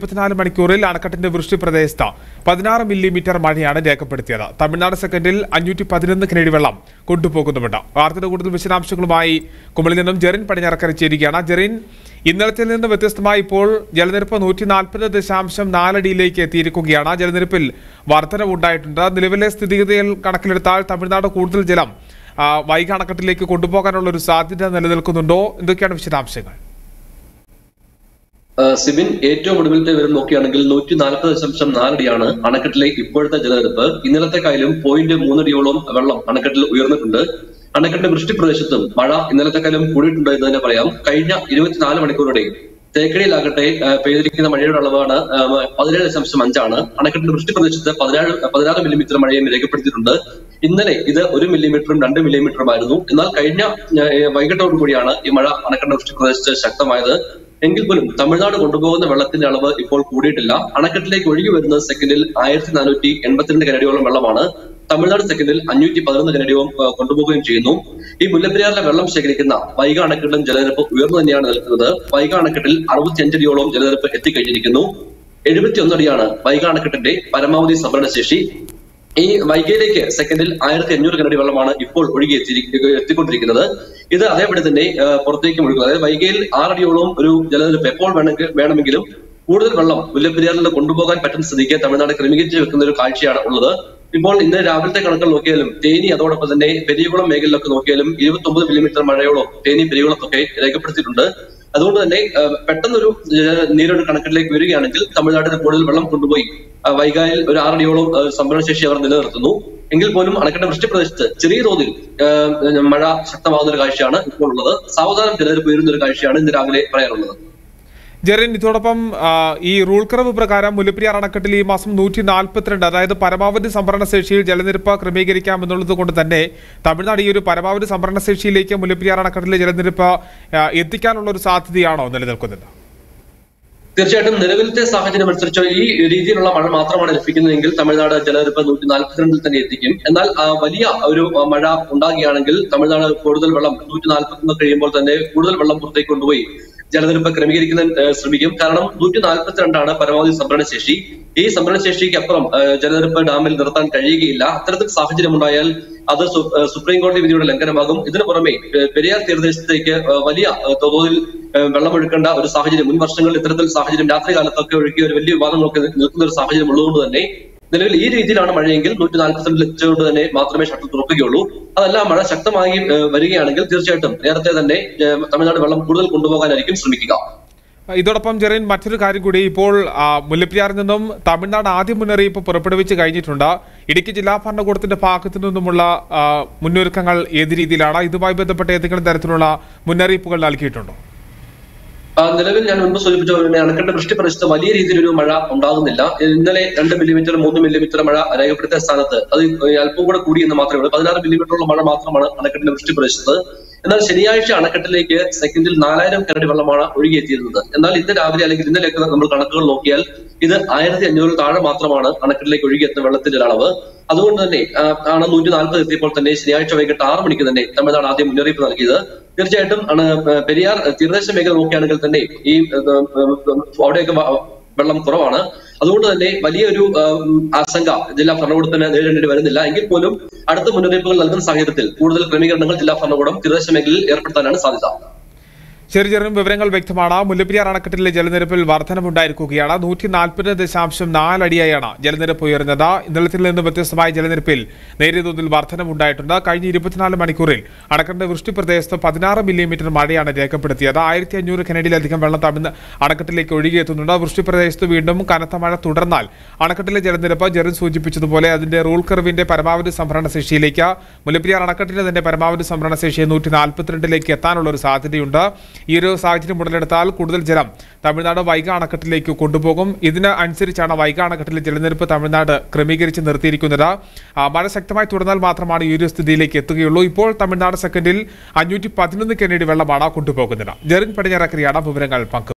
ഇരുപത്തിനാല് മണിക്കൂറിൽ അണക്കെട്ടിന്റെ വൃഷ്ടി പ്രദേശത്ത് പതിനാറ് മില്ലിമീറ്റർ മഴയാണ് രേഖപ്പെടുത്തിയത് തമിഴ്നാട് സെക്കൻഡിൽ അഞ്ഞൂറ്റി പതിനൊന്ന് കിനടി വെള്ളം കൊണ്ടുപോകുന്നുമുണ്ട് വാർത്തയുടെ കൂടുതൽ വിശദാംശങ്ങളുമായി കുമളിൽ നിന്നും ജെറിൻ പടിഞ്ഞാറക്കര ചേരുകയാണ് ജെറിൻ ഇന്നലത്തെ നിന്ന് വ്യത്യസ്തമായി ഇപ്പോൾ ജലനിരപ്പ് നൂറ്റി നാൽപ്പത് ദശാംശം നാലടിയിലേക്ക് എത്തിയിരിക്കുകയാണ് ജലനിരപ്പിൽ വർധനവുണ്ടായിട്ടുണ്ട് നിലവിലെ സ്ഥിതിഗതികൾ കണക്കിലെടുത്താൽ തമിഴ്നാട് കൂടുതൽ ജലം ആ, വൈഗ അണക്കെട്ടിലേക്ക് കൊണ്ടുപോകാനുള്ള ഒരു സാധ്യത നിലനിൽക്കുന്നുണ്ടോ എന്തൊക്കെയാണ് വിശദാംശങ്ങൾ ആ, സിബിൻ ഏറ്റവും ഒടുവിലത്തെ വിവരം നോക്കുകയാണെങ്കിൽ നൂറ്റി നാൽപ്പത് ദശാംശം നാലടിയാണ് അണക്കെട്ടിലെ ഇപ്പോഴത്തെ ജലനിരപ്പ് ഇന്നലത്തെക്കാളും പോയിന്റ് മൂന്നടിയോളം വെള്ളം അണക്കെട്ടിൽ ഉയർന്നിട്ടുണ്ട് അണക്കെട്ടിന്റെ വൃഷ്ടി പ്രദേശത്തും മഴ ഇന്നലത്തെക്കാളും കൂടിയിട്ടുണ്ട് എന്ന് തന്നെ പറയാം കഴിഞ്ഞ ഇരുപത്തിനാല് മണിക്കൂറുടെ തേക്കടിയിലാകട്ടെ ആ, പെയ്തിരിക്കുന്ന മഴയുടെ അളവാണ് ആ, പതിനേഴ് ദശാംശം അഞ്ചാണ് അണക്കെട്ടിന്റെ വൃഷ്ടി പ്രദേശത്ത് പതിനാറ് പതിനാറ് മില്ലിമീറ്റർ മഴയും രേഖപ്പെടുത്തിയിട്ടുണ്ട് ഇന്നലെ ഇത് ഒരു മില്ലിമീറ്ററും രണ്ട് മില്ലിമീറ്ററും ആയിരുന്നു എന്നാൽ കഴിഞ്ഞ ആ, വൈകിട്ടോടു കൂടിയാണ് ഈ മഴ അണക്കെട്ടിന്റെ വൃഷ്ടി പ്രദേശത്ത് ശക്തമായത് എങ്കിൽ പോലും തമിഴ്നാട് കൊണ്ടുപോകുന്ന വെള്ളത്തിന്റെ അളവ് ഇപ്പോൾ കൂടിയിട്ടില്ല അണക്കെട്ടിലേക്ക് ഒഴുകി വരുന്നത് സെക്കൻഡിൽ ആയിരത്തി നാനൂറ്റി എൺപത്തിരണ്ട് കനടിയോളം വെള്ളമാണ് തമിഴ്നാട് സെക്കൻഡിൽ അഞ്ഞൂറ്റി പതിനൊന്ന് കനടിയോളം ആ, കൊണ്ടുപോവുകയും ചെയ്യുന്നു ഈ മുല്ലപ്പെരിയാറിലെ വെള്ളം ശേഖരിക്കുന്ന വൈഗ അണക്കെട്ടിലും ജലനിരപ്പ് ഉയർന്നു തന്നെയാണ് നിൽക്കുന്നത് വൈഗ അണക്കെട്ടിൽ അറുപത്തിയഞ്ചടിയോളം ജലനിരപ്പ് എത്തിക്കഴിഞ്ഞിരിക്കുന്നു എഴുപത്തിയൊന്നടിയാണ് വൈഗ അണക്കെട്ടിന്റെ പരമാവധി സംഭരണശേഷി ഈ വൈഗയിലേക്ക് സെക്കൻഡിൽ ആയിരത്തി അഞ്ഞൂറ് കനടി വെള്ളമാണ് ഇപ്പോൾ ഒഴുകി എത്തിയിരിക്കുക എത്തിക്കൊണ്ടിരിക്കുന്നത് ഇത് അതേപടി തന്നെ ആ, പുറത്തേക്ക് ഒഴുകുന്നത് അതായത് വൈഗയിൽ ആറടിയോളം ഒരു ജലനിരപ്പ് എപ്പോൾ വേണമെങ്കിൽ വേണമെങ്കിലും കൂടുതൽ വെള്ളം മുല്ലപ്പെരിയാറിൽ കൊണ്ടുപോകാൻ പറ്റുന്ന സ്ഥിതിക്ക് തമിഴ്നാട് ക്രമീകരിച്ച് വെക്കുന്ന ഒരു കാഴ്ചയാണ് ഉള്ളത് ഇപ്പോൾ ഇന്ന് രാവിലത്തെ കണക്കുകൾ നോക്കിയാലും തേനി അതോടൊപ്പം തന്നെ പെരിയകുളം മേഖലയിലൊക്കെ നോക്കിയാലും ഇരുപത്തി ഒമ്പത് മില്ലിമീറ്റർ മഴയോളം തേനി പെരിയകുളത്തൊക്കെ രേഖപ്പെടുത്തിയിട്ടുണ്ട് അതുകൊണ്ട് തന്നെ ആ, പെട്ടെന്നൊരു ജല- നീരൊഴുക്ക് കണക്കിലേക്ക് വരികയാണെങ്കിൽ തമിഴ്നാട്ടിന് കൂടുതൽ വെള്ളം കൊണ്ടുപോയി ആ, വൈകായിൽ ഒരു ആറടിയോളം ആ, സംഭരണശേഷി അവർ നിലനിർത്തുന്നു എങ്കിൽ പോലും അണക്കെട്ട് വൃഷ്ടി പ്രദേശത്ത് ചെറിയ തോതിൽ ആ, മഴ ശക്തമാകുന്ന ഒരു കാഴ്ചയാണ് ഇപ്പോൾ ഉള്ളത് സാവധാനം ജലനിരപ്പ് ഉയരുന്ന ഒരു കാഴ്ചയാണ് ഇന്ന് രാവിലെ പറയാനുള്ളത് ജെറിൻ ഇതോടൊപ്പം ആ, ഈ റൂൾ കർവ് പ്രകാരം മുല്ലപ്പെരിയാർ അണക്കെട്ടിൽ ഈ മാസം നൂറ്റി നാൽപ്പത്തിരണ്ട് അതായത് പരമാവധി സംഭരണ ശേഷിയിൽ ജലനിരപ്പ് ക്രമീകരിക്കാം എന്നുള്ളത് കൊണ്ട് തന്നെ തമിഴ്നാട് ഈ ഒരു പരമാവധി സംഭരണ ശേഷിയിലേക്ക് മുല്ലപ്പെരിയാർ അണക്കെട്ടിലെ ജലനിരപ്പ് ആ, എത്തിക്കാനുള്ള ഒരു സാധ്യതയാണോ നിലനിൽക്കുന്നത് തീർച്ചയായിട്ടും നിലവിലത്തെ സാഹചര്യം അനുസരിച്ച് ഈ രീതിയിലുള്ള മഴ മാത്രമാണ് ലഭിക്കുന്നതെങ്കിൽ തമിഴ്നാട് ജലനിരപ്പ് നൂറ്റി നാൽപ്പത്തിരണ്ടിൽ തന്നെ എത്തിക്കും എന്നാൽ ആ, വലിയ ഒരു ആ, മഴ ഉണ്ടാകുകയാണെങ്കിൽ തമിഴ്നാട് കൂടുതൽ വെള്ളം നൂറ്റി നാൽപ്പത്തൊന്ന് കഴിയുമ്പോൾ തന്നെ കൂടുതൽ വെള്ളം പുറത്തേക്ക് കൊണ്ടുപോയി ജലനിരപ്പ് ക്രമീകരിക്കുന്ന ഏഹ്, ശ്രമിക്കും കാരണം നൂറ്റി നാൽപ്പത്തിരണ്ടാണ് പരമാവധി സംഭരണശേഷി ഈ സംഭരണശേഷിക്ക് അപ്പുറം ഏഹ്, ജലനിരപ്പ് ഡാമിൽ നിർത്താൻ കഴിയുകയില്ല അത്തരത്തിൽ സാഹചര്യം ഉണ്ടായാൽ അത് സു- ഏഹ്, സുപ്രീം കോടതി വിധിയുടെ ലംഘനമാകും ഇതിനു പുറമെ ഏഹ്, പെരിയാർ തീരദേശത്തേക്ക് ഏഹ്, വലിയ ഏഹ്, തോതിൽ ഏഹ്, വെള്ളമൊഴുക്കേണ്ട ഒരു സാഹചര്യം മുൻ വർഷങ്ങളിൽ ഇത്തരത്തിൽ സാഹചര്യം രാത്രി കാലത്തൊക്കെ ഒഴുകിയ ഒരു വലിയ വിവാദങ്ങളൊക്കെ നിൽക്കുന്ന ഒരു സാഹചര്യം ഉള്ളതുകൊണ്ട് തന്നെ നിലവിൽ ഈ രീതിയിലാണ് മഴയെങ്കിൽ നൂറ്റി നാൽപ്പത്തിരണ്ടിൽ എത്തിച്ചുകൊണ്ട് തന്നെ മാത്രമേ ഷട്ടർ തുറക്കുകയുള്ളൂ അതല്ല മഴ ശക്തമായി ഏഹ്, വരികയാണെങ്കിൽ തീർച്ചയായിട്ടും നേരത്തെ തന്നെ ഏഹ്, തമിഴ്നാട് വെള്ളം കൂടുതൽ കൊണ്ടുപോകാനായിരിക്കും ശ്രമിക്കുക ഇതോടൊപ്പം ജെറിൻ മറ്റൊരു കാര്യം കൂടി ഇപ്പോൾ ആ, മുല്ലപ്പെരിയാറിൽ നിന്നും തമിഴ്നാട് ആദ്യ മുന്നറിയിപ്പ് പുറപ്പെടുവിച്ച് കഴിഞ്ഞിട്ടുണ്ട് ഇടുക്കി ജില്ലാ ഭരണകൂടത്തിന്റെ ഭാഗത്തു നിന്നുമുള്ള ആ, മുന്നൊരുക്കങ്ങൾ ഏത് രീതിയിലാണ് ഇതുമായി ബന്ധപ്പെട്ട ഏതെങ്കിലും തരത്തിലുള്ള മുന്നറിയിപ്പുകൾ നൽകിയിട്ടുണ്ടോ ആ, നിലവിൽ ഞാൻ മുൻപ് സൂചിപ്പിച്ച പോലെ തന്നെ അണക്കെട്ട് വൃഷ്ടി പ്രദേശത്ത് വലിയ രീതിയിലൊരു മഴ ഉണ്ടാകുന്നില്ല ഇന്നലെ രണ്ട് മില്ലിമീറ്റർ മൂന്ന് മില്ലിമീറ്റർ മഴ രേഖപ്പെടുത്തിയ സ്ഥാനത്ത് അത് അല്പം കൂടെ കൂടി എന്ന് മാത്രമേ ഉള്ളൂ പതിനാറ് മില്ലിമീറ്ററുള്ള മഴ മാത്രമാണ് അണക്കെട്ടിന്റെ വൃഷ്ടി പ്രദേശത്ത് എന്നാൽ ശനിയാഴ്ച അണക്കെട്ടിലേക്ക് സെക്കൻഡിൽ നാലായിരം കരടി വെള്ളമാണ് ഒഴുകിയെത്തിയിരുന്നത് എന്നാൽ ഇന്ന് രാവിലെ അല്ലെങ്കിൽ ഇന്നലെയൊക്കെ നമ്മൾ കണക്കുകൾ നോക്കിയാൽ ഇത് ആയിരത്തി അഞ്ഞൂറ് താഴെ മാത്രമാണ് അണക്കെട്ടിലേക്ക് ഒഴുകിയെത്തുന്ന വെള്ളത്തിന്റെ ഒരു അളവ് അതുകൊണ്ട് തന്നെ ആ, ആണ് നൂറ്റി നാൽപ്പത് എത്തിയപ്പോൾ തന്നെ ശനിയാഴ്ച വൈകിട്ട് ആറ് മണിക്ക് തന്നെ തമിഴ്നാട് ആദ്യം മുന്നറിയിപ്പ് നൽകിയത് തീർച്ചയായിട്ടും ആണ് പെരിയാർ തീരദേശ മേഖല നോക്കുകയാണെങ്കിൽ തന്നെ ഈ ഏഹ്, ഏഹ്, അവിടെയൊക്കെ വ- വെള്ളം കുറവാണ് അതുകൊണ്ട് തന്നെ വലിയൊരു ഏഹ്, ആശങ്ക ജില്ലാ ഭരണകൂടത്തിന് നേരിടേണ്ടി വരുന്നില്ല എങ്കിൽ പോലും അടുത്ത മുന്നറിയിപ്പുകൾ നൽകുന്ന സാഹചര്യത്തിൽ കൂടുതൽ ക്രമീകരണങ്ങൾ ജില്ലാ ഭരണകൂടം തീരദേശ മേഖലയിൽ ഏർപ്പെടുത്താനാണ് സാധ്യത ചെറിയ ചെറിയ വിവരങ്ങൾ വ്യക്തമാണ് മുല്ലപ്പെരിയാർ അണക്കെട്ടിലെ ജലനിരപ്പിൽ വർധനമുണ്ടായിരിക്കുകയാണ് നൂറ്റി നാൽപ്പത് ദശാംശം നാലടിയായാണ് ജലനിരപ്പ് ഉയർന്നത് ഇന്നലത്തിൽ നിന്ന് വ്യത്യസ്തമായ ജലനിരപ്പിൽ നേരിയ തോതിൽ വർധനമുണ്ടായിട്ടുണ്ട് കഴിഞ്ഞ ഇരുപത്തിനാല് മണിക്കൂറിൽ അണക്കെട്ടിന്റെ വൃഷ്ടി പ്രദേശത്ത് പതിനാറ് മില്ലിമീറ്റർ മഴയാണ് രേഖപ്പെടുത്തിയത് ആയിരത്തി അഞ്ഞൂറ് കനഡിയിലധികം വെള്ളം തമിഴ് അണക്കെട്ടിലേക്ക് ഒഴുകിയെത്തുന്നുണ്ട് വൃഷ്ടി പ്രദേശത്ത് വീണ്ടും കനത്ത മഴ തുടർന്നാൽ അണക്കെട്ടിലെ ജലനിരപ്പ് ജെറിൻ സൂചിപ്പിച്ചതുപോലെ അതിന്റെ റൂൾ കർവിന്റെ പരമാവധി സംഭരണ ശേഷിയിലേക്ക് മുല്ലപ്പെരിയാർ അണക്കെട്ടിന്റെ തന്നെ പരമാവധി സംഭരണ ശേഷി നൂറ്റി നാൽപ്പത്തിരണ്ടിലേക്ക് എത്താനുള്ള ഒരു സാധ്യതയുണ്ട് ഈ ഒരു സാഹചര്യം ഉടലെടുത്താൽ കൂടുതൽ ജലം തമിഴ്നാട് വൈഗ അണക്കെട്ടിലേക്ക് കൊണ്ടുപോകും ഇതിന് അനുസരിച്ചാണ് വൈഗ അണക്കെട്ടിലെ ജലനിരപ്പ് തമിഴ്നാട് ക്രമീകരിച്ച് നിർത്തിയിരിക്കുന്നത് ആ, മഴ ശക്തമായി തുടർന്നാൽ മാത്രമാണ് ഈ ഒരു സ്ഥിതിയിലേക്ക് എത്തുകയുള്ളൂ ഇപ്പോൾ തമിഴ്നാട് സെക്കൻഡിൽ അഞ്ഞൂറ്റി പതിനൊന്ന് കെനഡി വെള്ളമാണ് കൊണ്ടുപോകുന്നത് ജെറിൻ പടിഞ്ഞാറക്കരയാണ് വിവരങ്ങൾ പങ്കു